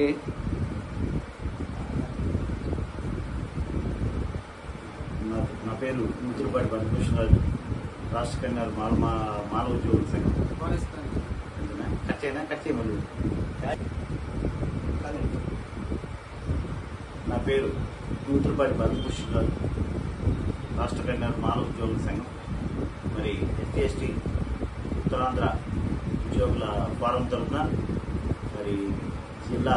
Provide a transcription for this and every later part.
ఏంటి నా నా పేరు ముద్దులపాటి పద్మభూషణ్ రాజు రాష్ట్ర కన్వీనర్ మాల మా మానవ ఉద్యోగుల సంఘం అంతేనా? కట్ చేయనా కట్ చేయమని నా పేరు నూతులపాటి పద్మభూషణ్ రాజు రాష్ట్ర కన్వీనర్ మానవ ఉద్యోగుల సంఘం మరి ఎస్టీ ఎస్టీ ఉత్తరాంధ్ర ఉద్యోగుల ఫారం తరఫున మరి జిల్లా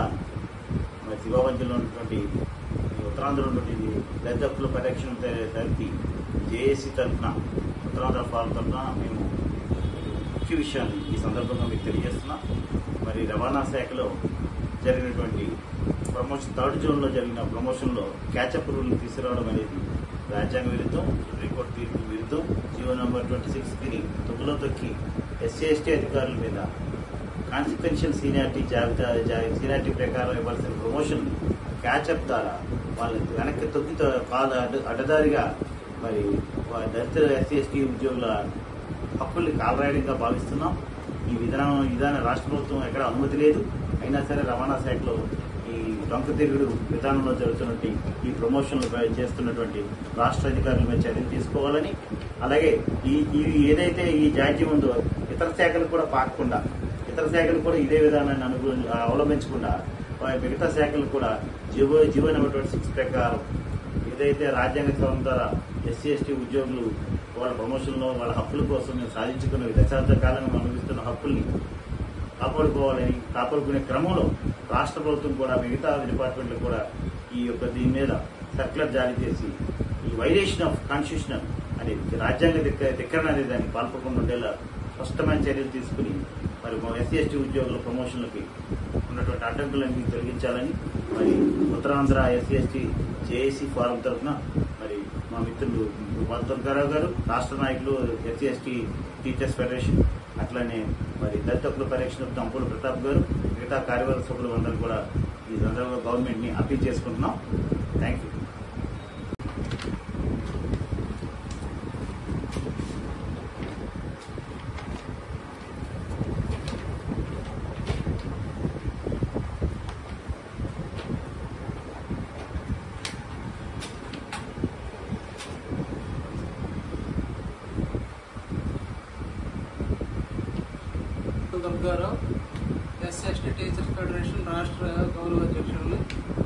మరి శివవంతిలో ఉన్నటువంటి ఈ ఉత్తరాంధ్రలో ఉన్నటువంటి దళితుల పరిరక్షణ తరఫి జేఏసీ తరఫున ఉత్తరాంధ్ర ఫారం తరఫున మేము ముఖ్య విషయాన్ని ఈ సందర్భంగా మీకు తెలియజేస్తున్నాం మరి రవాణా శాఖలో జరిగినటువంటి ప్రమోషన్ థర్డ్ జోన్లో జరిగిన ప్రమోషన్లో క్యాచప్ రూల్ని తీసుకురావడం అనేది రాజ్యాంగ విరుద్ధం రిపోర్ట్ తీర్పు విరుద్ధం జీవో నంబర్ ట్వంటీ సిక్స్కి తొమ్మిదిలో తొక్కి ఎస్సీ ఎస్టీ అధికారుల మీద కాన్సిక్వెన్షియల్ సీనియారిటీ జాబితా జా- సీనియారిటీ ప్రకారం ఇవ్వాల్సిన ప్రమోషన్ క్యాచప్ ద్వారా వాళ్ళు వెనక్కి తొక్కి తో- కాలు అడ్డ అడ్డదారిగా మరి వా- దళిత ఎస్సీ ఎస్టీ ఉద్యోగుల హక్కుల్ని కాలరాయడంగా భావిస్తున్నాం ఈ విధానం విధానం రాష్ట్ర ప్రభుత్వం ఎక్కడ అనుమతి లేదు అయినా సరే రవాణా శాఖలో ఈ డొంక తిరుగుడు విధానంలో జరుగుతున్నటువంటి ఈ ప్రమోషన్లు చేస్తున్నటువంటి రాష్ట్ర అధికారుల మీద చర్యలు తీసుకోవాలని అలాగే ఈ ఈ ఏదైతే ఈ జాడ్యం ఉందో ఇతర శాఖలు కూడా పాకకుండా ఇతర శాఖలు కూడా ఇదే విధానాన్ని అనుగు అవలంబించకుండా వా- మిగతా శాఖలు కూడా GO GO number twenty six ప్రకారం ఏదైతే రాజ్యాంగ చట్టం ద్వారా ఎస్సీ ఎస్టీ ఉద్యోగులు వాళ్ళ ప్రమోషన్లో వాళ్ళ హక్కుల కోసం మేము సాధించుకున్న దశాబ్ద కాలంగా అనుభవిస్తున్న హక్కుల్ని కాపాడుకోవాలని కాపాడుకునే క్రమంలో రాష్ట్ర ప్రభుత్వం కూడా మిగతా డిపార్ట్మెంట్లు కూడా ఈ యొక్క దీని మీద సర్క్యులర్ జారీ చేసి ఈ వైలేషన్ ఆఫ్ కాన్స్టిట్యూషనల్ అనేది రాజ్యాంగ ధిక్క ధిక్కరణ అనే దాన్ని పాల్పడకుండా ఉండేలా స్పష్టమైన చర్యలు తీసుకుని మరి ఎస్సీ ఎస్టీ ఉద్యోగుల ప్రమోషన్లకి ఉన్నటువంటి అడ్డంకులన్నీ తొలగించాలని మరి Uttarandhra SC ST JAC forum తరఫున మరి మా మిత్రులు దుర్గారావు గారు రాష్ట్ర నాయకులు ఎస్సీ ఎస్టీ టీచర్స్ ఫెడరేషన్ అట్లనే మరి దళిత హక్కుల పరిరక్షణ తంపుడు ప్రతాప్ గారు మిగతా కార్యవర్గ సభ్యులు అందరూ కూడా ఈ సందర్భంగా గవర్నమెంట్ ని అప్పీల్ చేసుకుంటున్నాం thank you Durgarao SST teachers federation రాష్ట్ర గౌరవ అధ్యక్షులు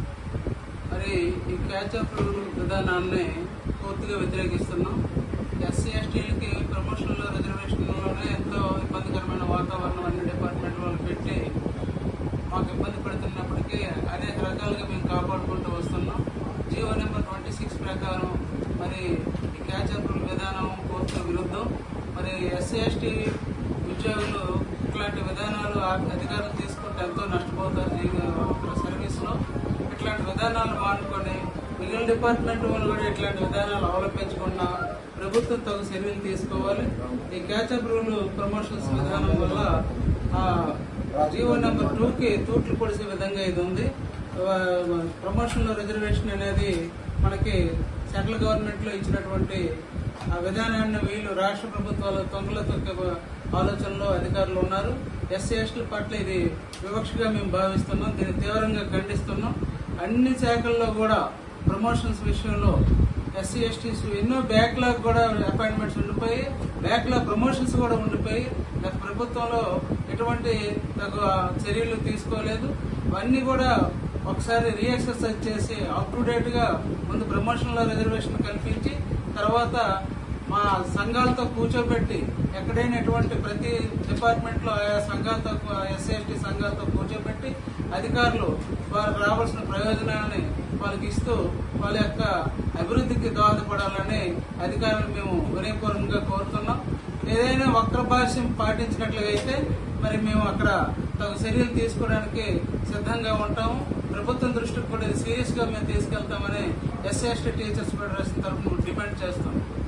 మరి ఈ క్యాచ్అప్ రూల్ విధానాన్ని పూర్తిగా వ్యతిరేకిస్తున్నాం ఎస్సీ ఎస్టీలకి ప్రమోషన్లో రిజర్వేషన్లోనే ఎంతో ఇబ్బందికరమైన వాతావరణం అన్ని డిపార్ట్మెంట్ వాళ్ళు పెట్టి మాకు ఇబ్బంది పెడుతున్నప్పటికీ అనేక రకాలుగా మేము కాపాడుకుంటూ వస్తున్నాం జీవో నెంబర్ ట్వంటీ సిక్స్ ప్రకారం మరి ఈ క్యాచ్అప్ రూల్ విధానం పూర్తిగా విరుద్ధం మరి ఎస్సీ ఎస్టీ ఉద్యోగులు ఇట్లాంటి విధానాలు ఆ- అధికారులు తీసుకుంటే ఎంతో నష్టపోతారు జీవ- సర్వీస్లో ఇట్లాంటి విధానాలు మానుకొని మిగిలిన డిపార్ట్మెంట్ వాళ్ళు కూడా ఇట్లాంటి విధానాలు అవలంబించకుండా ప్రభుత్వం తగు చర్యలు తీసుకోవాలి ఈ క్యాచ్అప్ రూల్ ప్రమోషన్స్ విధానం వల్ల ఆ, జీవో నెంబర్ టూ కి తూట్లు పొడిసే విధంగా ఇది ఉంది ప్రమోషన్ లో రిజర్వేషన్ అనేది మనకి సెంట్రల్ గవర్నమెంట్ లో ఇచ్చినటువంటి ఆ విధానాన్ని వీళ్ళు రాష్ట్ర ప్రభుత్వాలు తొంగల తొక్కే ఆలోచనలో అధికారులు ఉన్నారు ఎస్సీ ఎస్టీల పట్ల ఇది వివక్షగా మేము భావిస్తున్నాం దీన్ని తీవ్రంగా ఖండిస్తున్నాం అన్ని శాఖల్లో కూడా ప్రమోషన్స్ విషయంలో ఎస్సీ ఎస్టీస్ ఎన్నో బ్యాక్లాగ్ కూడా అపాయింట్మెంట్స్ ఉండిపోయి బ్యాక్లాగ్ ప్రమోషన్స్ కూడా ఉండిపోయి గత ప్రభుత్వంలో ఎటువంటి తగు చర్యలు తీసుకోలేదు అవన్నీ కూడా ఒకసారి రీఎక్సర్సైజ్ చేసి అప్ టు డేట్ గా ముందు ప్రమోషన్ లో రిజర్వేషన్ కల్పించి తర్వాత మా సంఘాలతో కూర్చోబెట్టి ఎక్కడైనా ఎటువంటి ప్రతి డిపార్ట్మెంట్ లో ఆయా సంఘాలతో ఎస్సీ ఎస్టీ సంఘాలతో కూర్చోబెట్టి అధికారులు వారికి రావాల్సిన ప్రయోజనాన్ని వాళ్ళకి ఇస్తూ వాళ్ళ యొక్క అభివృద్ధికి దోహదపడాలని అధికారులు మేము వినయపూర్వకంగా కోరుతున్నాం ఏదైనా వక్ర భాష్యం పాటించినట్లయితే మరి మేము అక్కడ తగు చర్యలు తీసుకోవడానికి సిద్ధంగా ఉంటాము ప్రభుత్వం దృష్టికి కూడా సీరియస్ గా మేము తీసుకెళ్తామని ఎస్సీ ఎస్టీ టీచర్స్ ఫెడరేషన్ తరఫున డిమాండ్ చేస్తాం